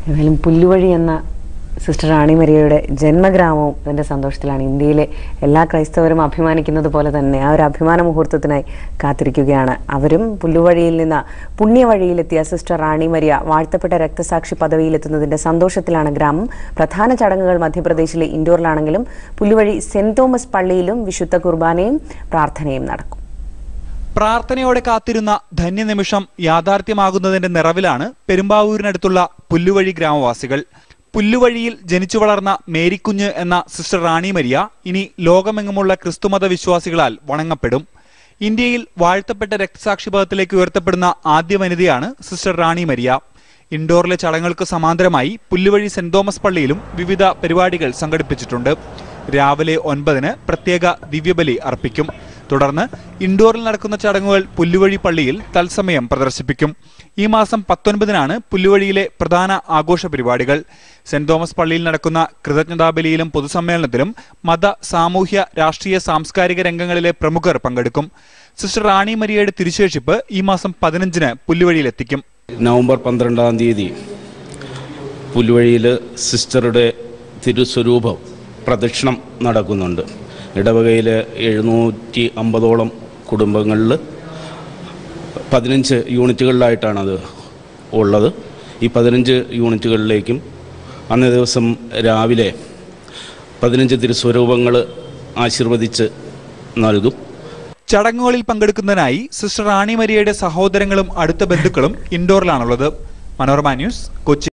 ഏതായാലും പുല്ലുവഴി എന്ന സിസ്റ്റർ റാണി മരിയയുടെ ജന്മഗ്രാമവും അതിന്റെ സന്തോഷത്തിലാണ് ഇന്ത്യയിലെ എല്ലാ ക്രൈസ്തവരും അഭിമാനിക്കുന്നത് പോലെ തന്നെ ആ ഒരു അഭിമാന മുഹൂർത്തത്തിനായി കാത്തിരിക്കുകയാണ് അവരും പുല്ലുവഴിയിൽ നിന്ന് പുണ്യവഴിയിലെത്തിയ സിസ്റ്റർ റാണി മരിയ വാഴ്ത്തപ്പെട്ട രക്തസാക്ഷി പദവിയിലെത്തുന്നതിന്റെ സന്തോഷത്തിലാണ് ഗ്രാമം പ്രധാന ചടങ്ങുകൾ മധ്യപ്രദേശിലെ ഇൻഡോറിലാണെങ്കിലും പുല്ലുവഴി സെന്റ് തോമസ് പള്ളിയിലും വിശുദ്ധ കുർബാനയും പ്രാർത്ഥനയും നടക്കും പ്രാർത്ഥനയോടെ കാത്തിരുന്ന ധന്യനിമിഷം യാഥാർത്ഥ്യമാകുന്നതിന്റെ നിറവിലാണ് പെരുമ്പാവൂരിനടുത്തുള്ള പുല്ലുവഴി ഗ്രാമവാസികൾ പുല്ലുവഴിയിൽ ജനിച്ചു വളർന്ന മേരിക്കുഞ്ഞ് എന്ന സിസ്റ്റർ റാണി മരിയ ഇനി ലോകമെങ്ങുമുള്ള ക്രിസ്തുമത വിശ്വാസികളാൽ വണങ്ങപ്പെടും ഇന്ത്യയിൽ വാഴ്ത്തപ്പെട്ട രക്തസാക്ഷി പദത്തിലേക്ക് ഉയർത്തപ്പെടുന്ന ആദ്യ വനിതയാണ് സിസ്റ്റർ റാണി മരിയ ഇൻഡോറിലെ ചടങ്ങുകൾക്ക് സമാന്തരമായി പുല്ലുവഴി സെന്റ് തോമസ് പള്ളിയിലും വിവിധ പരിപാടികൾ സംഘടിപ്പിച്ചിട്ടുണ്ട് രാവിലെ ഒൻപതിന് പ്രത്യേക ദിവ്യബലി അർപ്പിക്കും തുടർന്ന് ഇൻഡോറിൽ നടക്കുന്ന ചടങ്ങുകൾ പുല്ലുവഴി പള്ളിയിൽ തത്സമയം പ്രദർശിപ്പിക്കും ഈ മാസം പത്തൊൻപതിനാണ് പുല്ലുവഴിയിലെ പ്രധാന ആഘോഷ പരിപാടികൾ സെന്റ് തോമസ് പള്ളിയിൽ നടക്കുന്ന കൃതജ്ഞതാബലിയിലും പൊതുസമ്മേളനത്തിലും മത സാമൂഹ്യ രാഷ്ട്രീയ സാംസ്കാരിക രംഗങ്ങളിലെ പ്രമുഖർ പങ്കെടുക്കും സിസ്റ്റർ റാണി മരിയയുടെ തിരുശേഷിപ്പ് ഈ മാസം പതിനഞ്ചിന് പുല്ലുവഴിയിലെത്തിക്കും നവംബർ പന്ത്രണ്ടാം തീയതി പുൽവഴിയിൽ സിസ്റ്ററുടെ തിരുസ്വരൂപം പ്രദക്ഷിണം നടക്കുന്നുണ്ട് ഇടവകയിൽ എഴുന്നൂറ്റി അമ്പതോളം കുടുംബങ്ങളിൽ പതിനഞ്ച് യൂണിറ്റുകളിലായിട്ടാണത് ഉള്ളത് ഈ പതിനഞ്ച് യൂണിറ്റുകളിലേക്കും അന്നേ ദിവസം രാവിലെ പതിനഞ്ച് തിരുസ്വരൂപങ്ങൾ ആശീർവദിച്ച് നൽകും ചടങ്ങുകളിൽ പങ്കെടുക്കുന്നതിനായി സിസ്റ്റർ റാണി മരിയയുടെ സഹോദരങ്ങളും അടുത്ത ബന്ധുക്കളും ഇൻഡോറിലാണുള്ളത് മനോരമ ന്യൂസ് കൊച്ചി